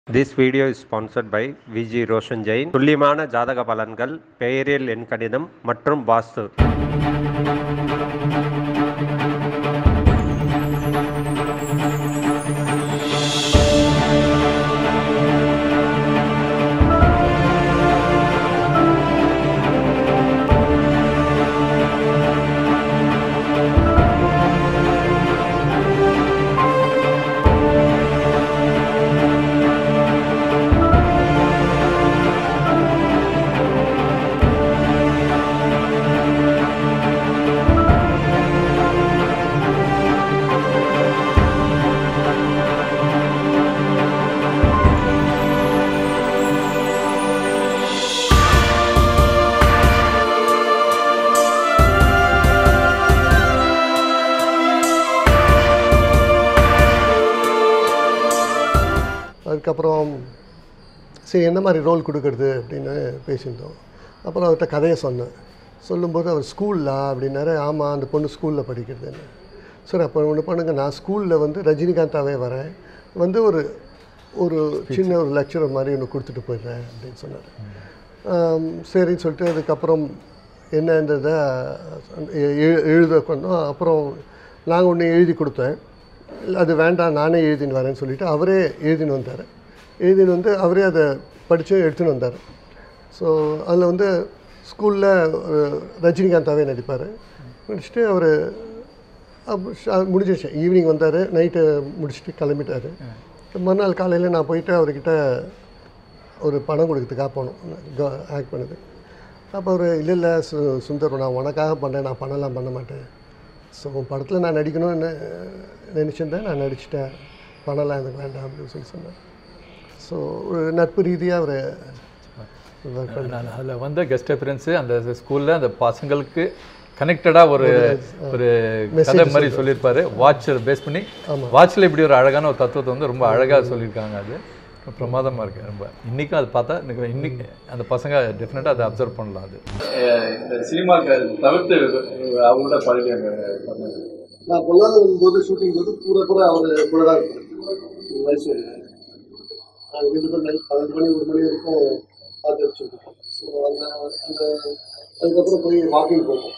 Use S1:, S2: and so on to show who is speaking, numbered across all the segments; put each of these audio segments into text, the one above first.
S1: This video is sponsored by Viji Roshan Jain துல்லியமான ஜாதக பலன்கள் பெயரியல் எண் கணிதம் மற்றும் வாஸ்து
S2: அதுக்கப்புறம் சரி என்ன மாதிரி ரோல் கொடுக்கறது அப்படின்னு பேசியிருந்தோம் அப்புறம் அவர்கிட்ட கதையை சொன்னேன் சொல்லும்போது அவர் ஸ்கூலில் அப்படின்னாரு ஆமாம் அந்த பொண்ணு ஸ்கூலில் படிக்கிறதுன்னு சரி அப்போ ஒன்று பண்ணுங்க நான் ஸ்கூலில் வந்து ரஜினிகாந்தாவே வரேன் வந்து ஒரு ஒரு சின்ன ஒரு லெக்சர் மாதிரி ஒன்று கொடுத்துட்டு போயிடுறேன் அப்படின்னு சொன்னார் ஆம், சரின்னு சொல்லிட்டு அதுக்கப்புறம் என்னன்றதை எ- எ- எழுத கொண்டோம் அப்புறம் நாங்கள் ஒன்று எழுதி கொடுத்தேன் இல்ல, அது வேண்டாம் நானே எழுதின்னு வரேன்னு சொல்லிட்டு அவரே எழுதின்னு வந்தார் எழுதின்னு வந்து அவரே அதை படித்து எடுத்துன்னு வந்தார் ஸோ அதில் வந்து ஸ்கூலில் ரஜினிகாந்தாவே நடிப்பார் நடிச்சுட்டு அவர் முடிஞ்சிருச்சு ஈவினிங் வந்தார் நைட்டு முடிச்சுட்டு கிளம்பிட்டார் மறுநாள் காலையில் நான் போயிட்டு அவர்கிட்ட ஒரு பணம் கொடுக்கறதுக்காக போனோம் ஆக்ட் பண்ணது அப்போ அவர் இல்லை இல்லை சு சுந்தர் நான் உனக்காக பண்ணேன் நான் பண்ணலாம் பண்ண மாட்டேன் ஸோ உன் படத்தில் நான் நடிக்கணும்னு நினச்சிருந்தேன் நான் நடிச்சிட்டேன் பணம்லாம் எனக்கு வேண்டாம் அப்படின்னு சொல்லி சொன்னேன் ஸோ ஒரு நட்பு ரீதியாக அவர் ஒர்க் பண்ண
S3: நான் அதில் வந்த கெஸ்ட் அப்பியரன்ஸு அந்த ஸ்கூலில் அந்த பசங்களுக்கு கனெக்டடாக ஒரு ஒரு கதை மாதிரி சொல்லியிருப்பாரு வாட்சை பேஸ் பண்ணி வாட்சில் இப்படி ஒரு அழகான ஒரு தத்துவத்தை வந்து ரொம்ப அழகாக சொல்லியிருக்காங்க அது ரொம்ப பிரமாதமாக இருக்குது ரொம்ப இன்றைக்கும் அது பார்த்தா எனக்கு இன்னைக்கு அந்த பசங்க டெஃபினட்டாக அதை அப்சர்வ் பண்ணலாம் அது இந்த சினிமாக்கு தவிர்த்து அவங்களோட பழகிய
S2: நான் பொல்லாத போது ஷூட்டிங் போது பூரா பூரா அவர் கூட தான் இருப்பேன் மைசூர் நாங்கள் ரெண்டு பேரும் நைட் பன்னெண்டு மணி ஒரு மணி வரைக்கும் பார்த்து வச்சுருக்கோம் ஸோ அந்த அந்த அதுக்கப்புறம் போய் வாக்கிங் போவோம்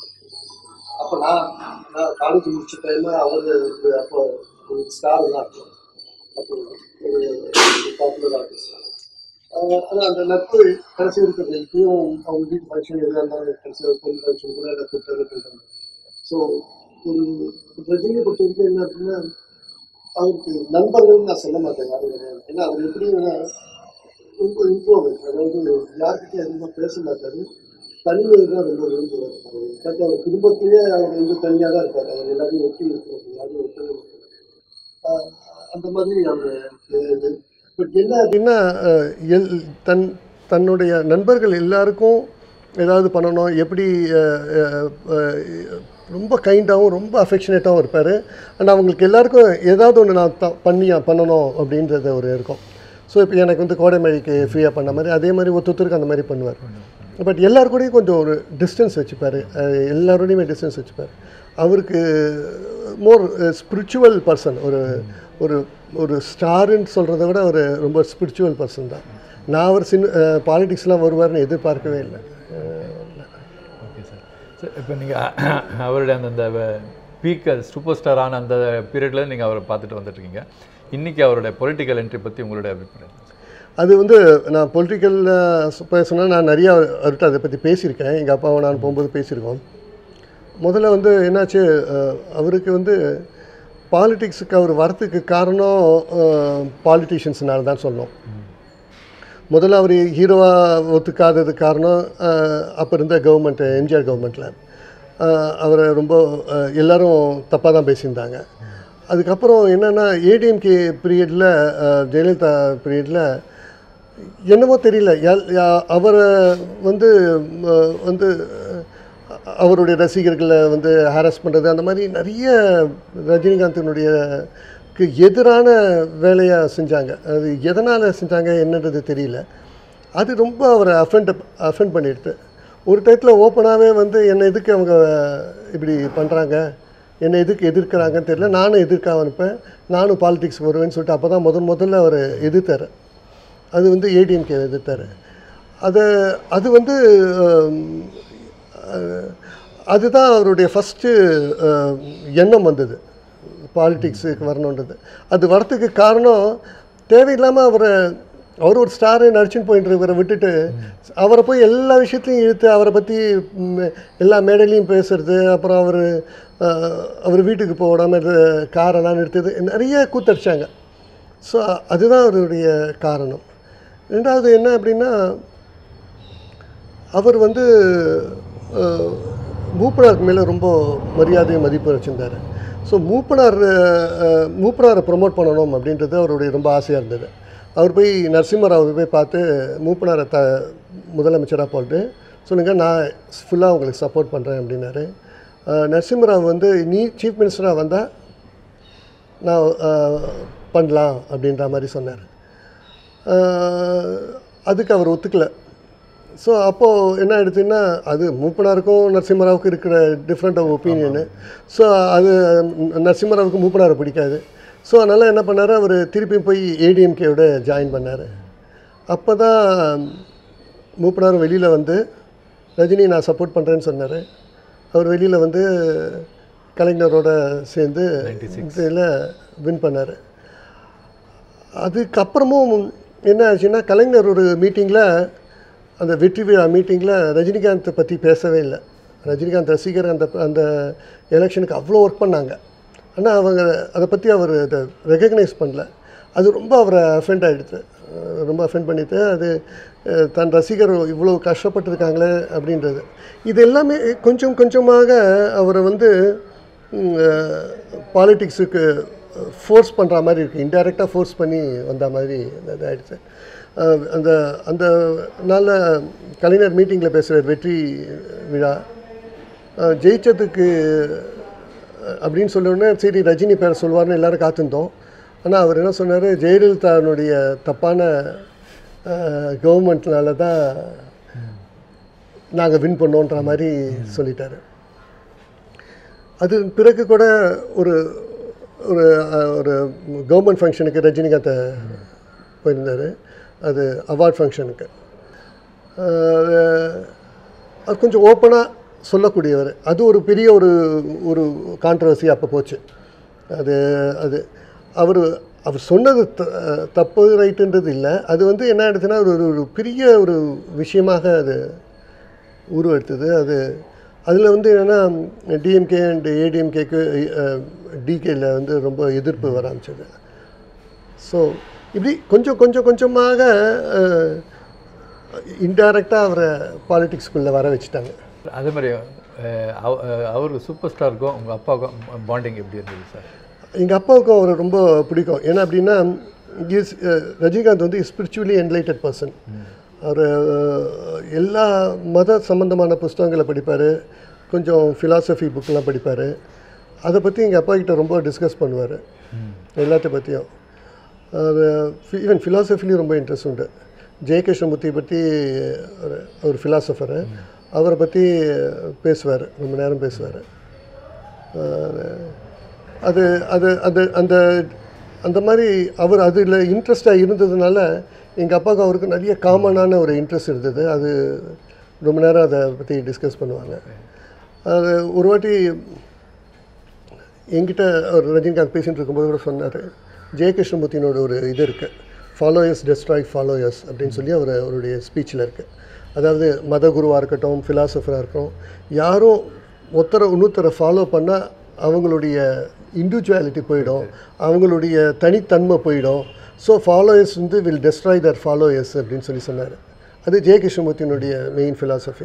S2: அப்போ நான் நான் காலேஜ் முடிச்ச டைமில் அவர் அப்போ ஒரு ஸ்டார் தான் இருக்கும் அப்போ ஒரு பாப்புலர் ஆர்டிஸ்ட் ஆனால் அந்த நட்பு கடைசி இருக்கிறது இப்பயும் அவங்க வீட்டு ஃபங்க்ஷன் எதாக இருந்தாலும் கடைசி பொண்ணு ஃபங்க்ஷன் கூட எனக்கு கூப்பிட்டு ஸோ ஒரு ரஜினியை பொறுத்த வரைக்கும் என்ன அப்படின்னா அவருக்கு நண்பர்கள் நான் சொல்ல மாட்டேன் யாரும் கிடையாது ஏன்னா அவர் எப்படின்னா ரொம்ப இன்ட்ரோவர்ட் அதாவது யார்கிட்டயும் அதிகமாக பேச மாட்டாரு தனிமை தான் ரொம்ப விரும்புவார் அவர் இன்ஃபேக்ட் அவர் குடும்பத்திலேயே அவர் வந்து தனியாக தான் இருப்பார் அவர் எல்லாரையும் ஒட்டி இருக்கிறது எல்லாரையும் ஒட்டவே மாட்டார். ஆஹ் அந்த மாதிரி அவர் பட் என்ன அப்படின்னா அஹ், எல் தன் தன்னுடைய நண்பர்கள் எல்லாருக்கும் ஏதாவது பண்ணணும் எப்படி அஹ், அஹ், அஹ், ரொம்ப கைண்டாகவும் ரொம்ப அஃபெக்ஷனேட்டாகவும் இருப்பார் அண்ட் அவங்களுக்கு எல்லாருக்கும் ஏதாவது ஒன்று நான் த பண்ணி பண்ணணும் அப்படின்றது ஒரு இருக்கும் ஸோ இப்போ எனக்கு வந்து கோடைமழைக்கு ஃப்ரீயாக பண்ண மாதிரி அதே மாதிரி ஒருத்தருக்கு அந்த மாதிரி பண்ணுவார் பட் எல்லாரு கூடயும் கொஞ்சம் ஒரு டிஸ்டன்ஸ் வச்சுப்பார் எல்லாரோடையுமே டிஸ்டன்ஸ் வச்சுப்பார் அவருக்கு மோர் ஸ்பிரிச்சுவல் பர்சன் ஒரு ஒரு ஒரு ஸ்டாருன்னு சொல்கிறத விட ஒரு ரொம்ப ஸ்பிரிச்சுவல் பர்சன் தான் நான் அவர் சின் பாலிடிக்ஸ்லாம் வருவார்னு எதிர்பார்க்கவே இல்லை
S3: ஓகே சார் சார் இப்போ நீங்கள் அவருடைய அந்த அந்த பீக் சூப்பர் ஸ்டாரான அந்த பீரியடில் நீங்கள் அவரை பார்த்துட்டு வந்துட்டுருக்கீங்க இன்றைக்கி அவருடைய பொலிட்டிக்கல் என்ட்ரி பற்றி உங்களுடைய அபிப்பிராயம்
S2: அது வந்து நான் பொலிட்டிக்கலில் பேசினா நான் நிறையா அவர்கிட்ட அதை பற்றி பேசியிருக்கேன் எங்கள் அப்பாவை நான் போகும்போது பேசியிருக்கோம் முதல்ல வந்து என்னாச்சு அஹ், அவருக்கு வந்து பாலிடிக்ஸுக்கு அவர் வரத்துக்கு காரணம் பாலிட்டிஷியன்ஸ்னால தான் சொன்னோம் முதல்ல அவர் ஹீரோவாக ஒத்துக்காதது காரணம் அஹ், அப்போ இருந்த கவர்மெண்ட் எம்ஜிஆர் கவர்மெண்ட்டில் அவரை ரொம்ப அஹ், எல்லாரும் தப்பாக தான் பேசியிருந்தாங்க அதுக்கப்புறம் என்னென்னா ஏடிஎம்கே பீரியடில் ஜெயலலிதா பீரியடில் என்னமோ தெரியல எல்- யா- அவரை வந்து அஹ், வந்து அஹ், அவருடைய ரசிகர்களை வந்து ஹாரஸ் பண்ணுறது அந்த மாதிரி நிறைய ரஜினிகாந்தினுடைய க்கு எதிரான வேலையை செஞ்சாங்க அது எதனால் செஞ்சாங்க என்னன்றது தெரியல அது ரொம்ப அவரை அஃபெண்ட் அஃபெண்ட் பண்ணிடுது ஒரு டயத்தில் ஓப்பனாகவே வந்து என்னை எதுக்கு அவங்க இப்படி பண்ணுறாங்க என்னை எதுக்கு எதிர்க்கிறாங்கன்னு தெரியல நானும் எதிர்க்க அனுப்பேன் நானும் பாலிடிக்ஸ் வருவேன்னு சொல்லிட்டு அப்போ தான் முதன் முதல்ல அவர் எதிர்த்தார் அது வந்து ஏடிஎம்கே எதிர்த்தார் அது அது வந்து ஆம், அஹ், அதுதான் அவருடைய ஃபஸ்ட்டு எண்ணம் வந்தது பாலிடிக்ஸுக்கு வரணுன்றது அது வரத்துக்கு காரணம் தேவையில்லாமல் அவரை அவர் ஒரு ஸ்டாரு நடிச்சுன்னு போயிட்டு இருக்கிற விட்டுட்டு அவரை போய் எல்லா விஷயத்தையும் இழுத்து அவரை பற்றி எல்லா மேடையிலையும் பேசுறது அப்புறம் அவர் அவர் வீட்டுக்கு போக விடாமல் காரெல்லாம் நிறுத்துறது நிறைய கூத்தடிச்சாங்க ஸோ அதுதான் அவருடைய காரணம் ரெண்டாவது என்ன அப்படின்னா அவர் வந்து அஹ், மூப்பனாருக்கு மேலே ரொம்ப மரியாதையும் மதிப்பு வச்சுருந்தார் ஸோ மூப்பனார் அஹ், மூப்பனாரை ப்ரொமோட் பண்ணணும் அப்படின்றது அவருடைய ரொம்ப ஆசையாக இருந்தது அவர் போய் நரசிம்மராவை போய் பார்த்து மூப்பனாரை த முதலமைச்சராக போட்டு சொல்லுங்கள் நான் ஃபுல்லாக உங்களுக்கு சப்போர்ட் பண்ணுறேன் அப்படின்னாரு அஹ், நரசிம்மராவ் வந்து நீ சீஃப் மினிஸ்டராக வந்தால் நான் அஹ், பண்ணலாம் அப்படின்ற மாதிரி சொன்னார் அஹ், அதுக்கு அவர் ஒத்துக்கல ஸோ அப்போது என்ன ஆயிடுச்சுன்னா அது மூப்பனாருக்கும் நரசிம்மராவுக்கும் இருக்கிற டிஃப்ரெண்ட் ஆஃப் ஒப்பீனியனு ஸோ அது நரசிம்மராவுக்கு மூப்பனாரை பிடிக்காது ஸோ அதனால் என்ன பண்ணார் அவர் திருப்பி போய் ஏடிஎம்கேவோட ஜாயின் பண்ணார் அப்போ தான் மூப்பனார் வெளியில் வந்து ரஜினி நான் சப்போர்ட் பண்ணுறேன்னு சொன்னார் அவர் வெளியில் வந்து கலைஞரோட சேர்ந்து இதில் வின் பண்ணார் அதுக்கப்புறமும் என்ன ஆச்சுன்னா கலைஞர் ஒரு மீட்டிங்கில் அந்த வெற்றி விழா மீட்டிங்கில் ரஜினிகாந்தை பற்றி பேசவே இல்லை ரஜினிகாந்த் ரசிகர் அந்த அந்த எலெக்ஷனுக்கு அவ்வளோ ஒர்க் பண்ணாங்க ஆனால் அவங்க அதை பற்றி அவர் அதை ரெகக்னைஸ் பண்ணல அது ரொம்ப அவரை அஃபெண்ட் ஆகிடுது ரொம்ப அஃபெண்ட் பண்ணிட்டு அது அஹ், தன் ரசிகர் இவ்வளோ கஷ்டப்பட்டிருக்காங்களே அப்படின்றது இது எல்லாமே கொஞ்சம் கொஞ்சமாக அவரை வந்து பாலிட்டிக்ஸுக்கு ஃபோர்ஸ் பண்ணுற மாதிரி இருக்குது இன்டைரக்டாக ஃபோர்ஸ் பண்ணி வந்த மாதிரி இதாகிடுச்சு அந்த அந்த நாளில் கலைஞர் மீட்டிங்கில் பேசுகிற வெற்றி விழா அஹ், ஜெயிச்சதுக்கு அஹ், அப்படின்னு சொன்ன உடனே சரி ரஜினி பேர் சொல்வார்னு எல்லாரும் காத்திருந்தோம் ஆனால் அவர் என்ன சொன்னார் ஜெயலலிதாவுடைய தப்பான கவர்மெண்ட்னால தான் நாங்கள் வின் பண்ணோன்ற மாதிரி சொல்லிட்டாரு அது பிறகு கூட ஒரு ஒரு அஹ், ஒரு கவர்மெண்ட் ஃபங்க்ஷனுக்கு ரஜினிகாந்தை போயிருந்தார் அது அவார்ட் ஃபங்க்ஷனுக்கு அது கொஞ்சம் ஓப்பனாக சொல்லக்கூடியவர் அது ஒரு பெரிய ஒரு ஒரு கான்ட்ரவர்சி அப்போ போச்சு அது அது அவர் அவர் சொன்னது த- தப்பு ரைட்டுன்றது இல்லை அது வந்து என்ன ஆயிடுச்சுன்னா ஒரு ஒரு- ஒரு பெரிய ஒரு விஷயமாக அது உருவெடுத்தது அது அதில் வந்து என்னென்னா டிஎம்கே அண்ட் ஏடிஎம்கேக்கு டிகேல வந்து ரொம்ப எதிர்ப்பு வர ஆரம்பிச்சது ஸோ இப்படி கொஞ்சம் கொஞ்சம் கொஞ்சமாக இன்டைரக்டாக அவரை பாலிடிக்ஸ்குள்ளே வர வச்சுட்டாங்க
S3: அதே மாதிரி அஹ், அவ- அஹ், அவருக்கு சூப்பர் ஸ்டாருக்கும் உங்கள் அப்பாவுக்கும் பாண்டிங் எப்படி இருந்தது சார்
S2: எங்கள் அப்பாவுக்கும் அவரை ரொம்ப பிடிக்கும் ஏன்னா அப்படின்னா இஸ் ரஜினிகாந்த் வந்து ஸ்பிரிச்சுவலி என்லைட்டட் பர்சன் அவர் எல்லா மத சம்பந்தமான புஸ்தகங்களை படிப்பார் கொஞ்சம் ஃபிலாசபி புக்கெலாம் படிப்பார் அதை பற்றி எங்கள் அப்பா கிட்ட ரொம்ப டிஸ்கஸ் பண்ணுவார் எல்லாத்த பற்றியும் அது ஈவன் ஃபிலாசபிலையும் ரொம்ப இன்ட்ரெஸ்ட் உண்டு ஜெயகிருஷ்ணமூர்த்தி பற்றி ஒரு ஒரு ஃபிலாசபரு அவரை பற்றி பேசுவார் ரொம்ப நேரம் பேசுவார் அது அது அது அந்த அந்த மாதிரி அவர் அதில் இன்ட்ரெஸ்டாக இருந்ததுனால எங்கள் அப்பாவுக்கு அவருக்கு நிறைய காமனான ஒரு இன்ட்ரெஸ்ட் இருந்தது அது ரொம்ப நேரம் அதை பற்றி டிஸ்கஸ் பண்ணுவாங்க அது ஒரு வாட்டி என்கிட்ட ஒரு ரஜினிகாந்த் பேசிகிட்டு இருக்கும்போது கூட சொன்னார் ஜெயகிருஷ்ணமூர்த்தினோட ஒரு இது இருக்குது ஃபாலோயர்ஸ் டெஸ்ட்ராய் ஃபாலோயர்ஸ் அப்படின்னு சொல்லி அவர் அவருடைய ஸ்பீச்சில் இருக்குது அதாவது மத குருவாக இருக்கட்டும் ஃபிலாசபராக இருக்கட்டும் யாரும் ஒருத்தரை இன்னொருத்தரை ஃபாலோ பண்ணால் அவங்களுடைய இண்டிவிஜுவாலிட்டி போயிடும் அவங்களுடைய தனித்தன்மை போயிடும் ஸோ ஃபாலோயர்ஸ் வந்து வில் டெஸ்ட்ராய் தர் ஃபாலோயர்ஸ் அப்படின்னு சொல்லி சொன்னார் அது ஜெயகிருஷ்ணமூர்த்தியினுடைய மெயின் ஃபிலாசபி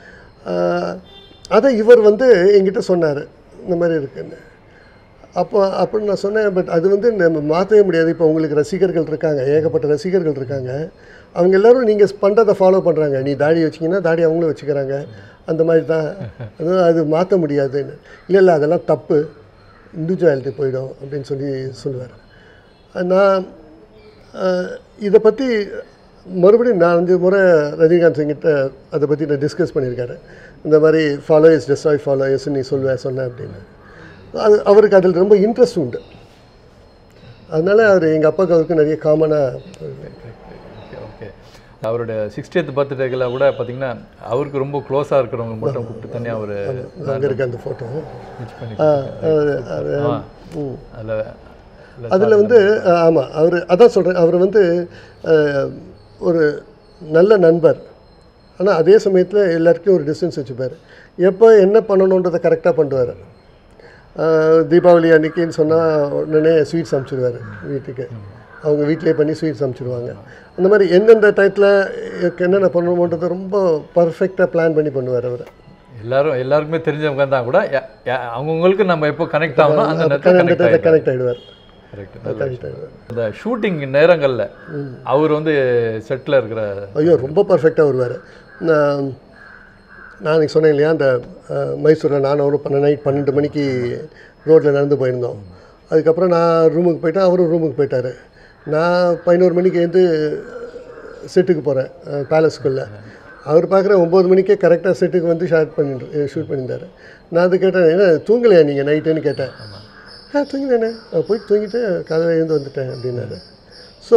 S2: அதை இவர் வந்து என்கிட்ட சொன்னார் இந்த மாதிரி இருக்குன்னு அப்போ அப்படின்னு நான் சொன்னேன் பட் அது வந்து நம்ம மாற்றவே முடியாது இப்போ உங்களுக்கு ரசிகர்கள் இருக்காங்க ஏகப்பட்ட ரசிகர்கள் இருக்காங்க அவங்க எல்லாரும் நீங்கள் பண்ணுறதை ஃபாலோ பண்ணுறாங்க நீ தாடி வச்சிங்கன்னா தாடி அவங்களும் வச்சுக்கிறாங்க அந்த மாதிரி தான் அது அது மாற்ற முடியாதுன்னு இல்லை இல்லை அதெல்லாம் தப்பு இண்டிவிஜுவாலிட்டி போயிடும் அப்படின்னு சொல்லி சொல்லுவார் நான் அஹ், இதை பற்றி மறுபடியும் நான் அஞ்சு முறை ரஜினிகாந்த் சிங்கிட்ட அதை பற்றி நான் டிஸ்கஸ் பண்ணியிருக்காரு இந்த மாதிரி ஃபாலோயர்ஸ் டெஸ்ட்ராய் ஃபாலோயர்ஸ் நீ சொல்லுவேன் சொன்னேன் அப்படின்னு அது அவருக்கு அதில் ரொம்ப இன்ட்ரெஸ்ட் உண்டு அதனால அவர் எங்கள் அப்பாவுக்கு அவருக்கு நிறைய காமனாக
S3: ஓகே ஓகே அவருடைய சிக்ஸ்டியத் பர்த்டேக்கில் கூட பார்த்தீங்கன்னா அவருக்கு ரொம்ப க்ளோஸாக இருக்கிறவங்க மட்டும் கூப்பிட்டு தனியாக ஒரு
S2: அங்கே இருக்க அந்த ஃபோட்டோ
S3: மிச் பண்ணி
S2: அது
S3: அதில்
S2: அதில் வந்து ஆமாம் அவர் அதான் சொல்கிறேன் அவர் வந்து அஹ், ஒரு நல்ல நண்பர் ஆனால் அதே சமயத்தில் எல்லாருக்கும் ஒரு டிஸ்டன்ஸ் வச்சுப்பார் எப்போ என்ன பண்ணணுன்றதை கரெக்டாக பண்ணுவார் தீபாவளி அன்னைக்குன்னு சொன்னால் உடனே ஸ்வீட்ஸ் அனுப்பிச்சிடுவார் வீட்டுக்கு அவங்க வீட்டிலே பண்ணி ஸ்வீட்ஸ் அனுப்பிச்சிடுவாங்க அந்த மாதிரி எந்தெந்த டயத்தில் என்னென்ன பண்ணணுமோன்றதை ரொம்ப பர்ஃபெக்டாக பிளான் பண்ணி பண்ணுவார் அவர்
S3: எல்லாரும் எல்லாருக்குமே தெரிஞ்சவங்க தான் கூட யா- யா- அவங்கவுங்களுக்கு நம்ம எப்போ கனெக்ட் ஆகணும் அந்த நேரத்தில்
S2: அந்த
S3: கனெக்ட்
S2: டயத்தில் கனெக்ட் ஆகிடுவார்
S3: கரெக்ட்
S2: கனெக்ட் ஆகிடுவார்
S3: இந்த ஷூட்டிங் நேரங்களில் அவர் வந்து செட்டில் இருக்கிற
S2: ஐயோ ரொம்ப பர்ஃபெக்டாக வருவார் நான் நான் இன்னைக்கு சொன்னேன் இல்லையா அந்த அஹ், மைசூரில் நான் அவரும் பண்ண நைட் பன்னெண்டு மணிக்கு ரோட்டில் நடந்து போயிருந்தோம் அதுக்கப்புறம் நான் ரூமுக்கு போயிட்டேன் அவரும் ரூமுக்கு போயிட்டார் நான் பதினோரு மணிக்கு எழுந்து செட்டுக்கு போகிறேன் பேலஸ்குள்ளே அவர் பார்க்குற ஒம்பது மணிக்கே கரெக்டாக செட்டுக்கு வந்து ஷார்ட் பண்ணிட்டு ஷூட் பண்ணியிருந்தார் நான் அது கேட்டேன் என்ன தூங்கலையா நீங்கள் நைட்டுன்னு கேட்டேன் ஆ தூங்கினேண்ணே போயிட்டு தூங்கிட்டு காலையில் எழுந்து வந்துட்டேன் அப்படின்னாரு ஸோ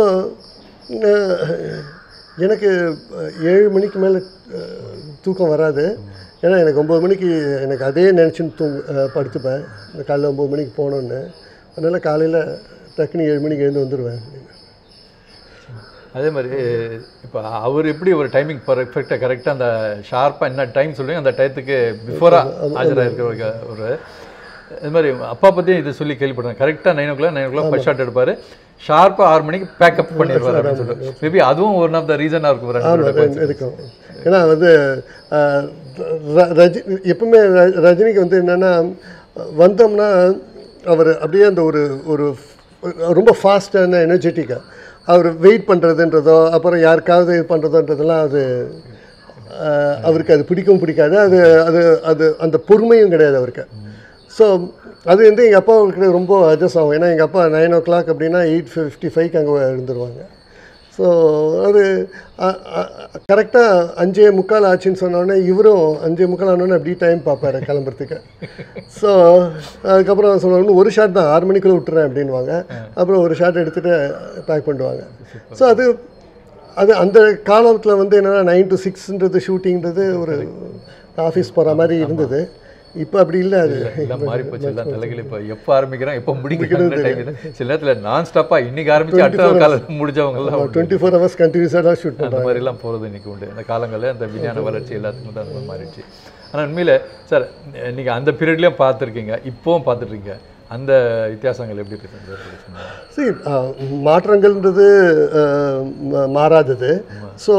S2: எனக்கு அஹ், ஏழு மணிக்கு மேலே தூக்கம் வராது ஏன்னா எனக்கு ஒம்பது மணிக்கு எனக்கு அதே நினச்சின்னு தூங்க அஹ், படுத்துப்பேன் இந்த காலைல ஒம்பது மணிக்கு போகணுன்னு அதனால் காலையில் டக்குனு ஏழு மணிக்கு எழுந்து வந்துடுவேன்
S3: அதே மாதிரி இப்போ அவர் எப்படி ஒரு டைமிங் பர்ஃபெக்டாக கரெக்டாக அந்த ஷார்ப்பாக என்ன டைம் சொல்லுவீங்க அந்த டயத்துக்கு பிஃபோராக ஆஜராக இருக்கிற ஒரு- ஒரு இது மாதிரி அப்பா பற்றியும் இது சொல்லி கேள்விப்பட்டேன் கரெக்டாக nine o'clock nine o'clock first shot எடுப்பார் ஷார்ப்பாக ஆறு மணிக்கு பேக்கப் பண்ணிடுவார் அப்படின்னு சொல்லிட்டு மேபி அதுவும் ஒன் ஆஃப் த ரீசனாக இருக்கும் ரெண்டு பேரோட
S2: ஆமாம் இருக்கும் ஏன்னா வந்து அஹ், ர- ரஜி எப்பவுமே ர- ரஜினிக்கு வந்து என்னென்னா வந்தோம்னா அவர் அப்படியே அந்த ஒரு ஒரு ரொம்ப ஃபாஸ்டான எனர்ஜெட்டிக்காக அவர் வெயிட் பண்ணுறதுன்றதோ அப்புறம் யாருக்காவது இது பண்ணுறதோன்றதெல்லாம் அது அஹ், அவருக்கு அது பிடிக்கவும் பிடிக்காது அது அது அது அந்த பொறுமையும் கிடையாது அவருக்கு ஸோ அது வந்து எங்கள் அப்பாவுக்கு ரொம்ப அட்ஜஸ்ட் ஆகும் ஏன்னா எங்கள் அப்பா நைன் ஓ கிளாக் அப்படின்னா எயிட் ஃபிஃப்டி ஃபைவ்க்கு அங்கே இருந்துருவாங்க ஸோ அது கரெக்டாக அஞ்சே முக்கால் ஆச்சுன்னு சொன்னோடனே இவரும் அஞ்சே முக்கால் ஆனோடனே அப்படியே டைம் பார்ப்பாரு கிளம்புறதுக்கு ஸோ அதுக்கப்புறம் சொன்னோன்னு ஒரு ஷாட் தான் ஆறு மணிக்குள்ளே விட்டுறேன் அப்படின்வாங்க அப்புறம் ஒரு ஷாட் எடுத்துகிட்டு பேக் பண்ணுவாங்க ஸோ அது அது அந்த காலத்தில் வந்து என்னென்னா நைன் டு சிக்ஸ்ன்றது ஷூட்டிங்கிறது ஒரு ஆஃபீஸ் போகிற மாதிரி இருந்தது இப்போ அப்படி இல்லை அது
S3: எல்லாம் மாறி போச்சு எல்லாம் தலைகள் இப்போ எப்போ ஆரம்பிக்கிறோம் எப்போ முடிக்கணும் டைம் இல்லை சில நேரத்தில் நான் ஸ்டாப்பாக இன்னைக்கு ஆரம்பிச்சு அடுத்த காலம் முடிஞ்சவங்க எல்லாம் உண்டு.
S2: டுவெண்ட்டி ஃபோர் ஹவர்ஸ் கண்டினியூஸாக தான் ஷூட்
S3: அந்த மாதிரிலாம் போகிறது இன்னைக்கு உண்டு அந்த காலங்களில் அந்த விஞ்ஞான வளர்ச்சி எல்லாத்துக்கும் தான் அந்த மாதிரி மாறிடுச்சு ஆனால் உண்மையில் சார் நீங்கள் அந்த பீரியட்லேயும் பார்த்துருக்கீங்க இப்போவும் பார்த்துட்ருக்கீங்க அந்த வித்தியாசங்கள் எப்படி இருக்கு
S2: சரி மாற்றங்கள்ன்றது அஹ், ம- மாறாதது ஸோ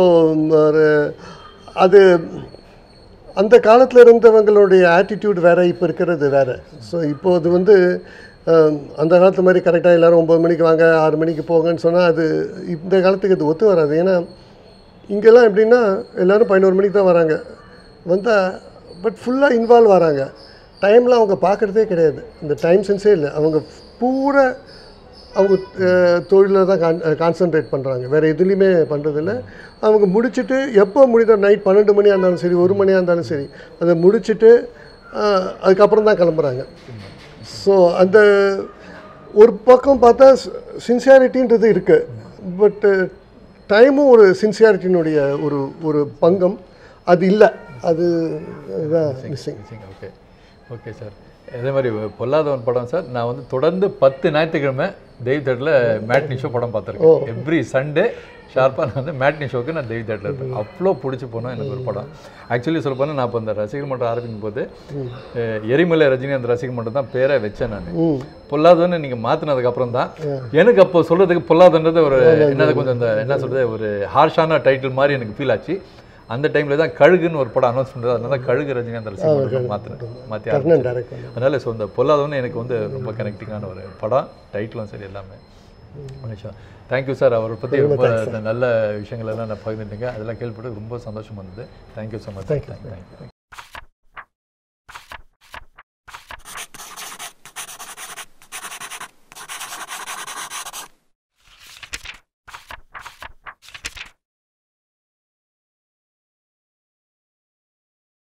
S2: அது அந்த காலத்தில் இருந்தவங்களுடைய ஆட்டிடியூட் வேற இப்போ இருக்கிறது வேற ஸோ இப்போ அது வந்து அஹ், அந்த காலத்து மாதிரி கரெக்டாக எல்லாரும் ஒம்பது மணிக்கு வாங்க ஆறு மணிக்கு போங்கன்னு சொன்னால் அது இந்த காலத்துக்கு அது ஒத்து வராது ஏன்னா இங்கெல்லாம் எப்படின்னா எல்லாரும் பதினோரு மணிக்கு தான் வராங்க வந்தால் பட் ஃபுல்லாக இன்வால்வ் வராங்க டைம்லாம் அவங்க பார்க்குறதே கிடையாது இந்த டைம் சென்ஸே இல்லை அவங்க பூரா அவங்க தொழிலில் தான் கான் கான்சென்ட்ரேட் பண்ணுறாங்க வேறு எதுலேயுமே பண்ணுறதில்ல அவங்க முடிச்சுட்டு எப்போ முடிதோ நைட் பன்னெண்டு மணியாக இருந்தாலும் சரி ஒரு மணியாக இருந்தாலும் சரி அதை முடிச்சுட்டு அஹ், அதுக்கப்புறம் தான் கிளம்புறாங்க ஸோ அந்த ஒரு பக்கம் பார்த்தா சின்சியாரிட்டின்றது இருக்குது பட்டு டைமும் ஒரு சின்சியாரிட்டினுடைய ஒரு ஒரு பங்கம் அது இல்லை அது அதுதான் மிஸ்ஸிங்
S3: ஓகே ஓகே சார் அதே மாதிரி பொல்லாதவன் படம் சார் நான் வந்து தொடர்ந்து பத்து ஞாயிற்றுக்கிழமை தெய்வ தேட்டரில் மேட்னி ஷோ படம் பார்த்துருக்கேன் எவ்ரி சண்டே ஷார்ப்பாக நான் வந்து மேட்னி ஷோக்கு நான் தெய்வ தேட்டரில் இருப்பேன் அவ்வளோ பிடிச்சி போனோம் எனக்கு ஒரு படம் ஆக்சுவலி சொல்ல போனால் நான் இப்போ அந்த ரசிகர் மன்றம் ஆரம்பிக்கும் போது அஹ், எரிமலை ரஜினி அந்த ரசிகர் மன்றம் தான் பேரை வச்சேன் நான்
S2: ம்
S3: பொல்லாதவன்னு நீங்கள் மாற்றினதுக்கு அப்புறம் தான் எனக்கு அப்போ சொல்கிறதுக்கு பொல்லாதன்றது ஒரு என்னது கொஞ்சம் அந்த என்ன சொல்கிறது ஒரு ஹார்ஷான டைட்டில் மாதிரி எனக்கு ஃபீல் ஆச்சு அந்த டைமில் தான் கழுகுன்னு ஒரு படம் அனௌன்ஸ் பண்ணுறது அதனால தான் கழுகு ரஜினிகாந்த் ரசிகர் மாற்றினேன் மாற்றி
S2: கர்ணன் டைரக்ட் பண்ண
S3: அதனால ஸோ இந்த பொல்லாதவன் எனக்கு வந்து ரொம்ப கனெக்டிங்கான ஒரு படம் டைட்டிலும் சரி எல்லாமே நிமிஷம் தேங்க்யூ சார் அவரை பற்றி ரொம்ப நல்ல விஷயங்கள் எல்லாம் நான் பகிர்ந்துட்டீங்க அதெல்லாம் கேள்விப்பட்டு ரொம்ப சந்தோஷமா இருந்தது தேங்க்யூ ஸோ மச் தேங்க்யூ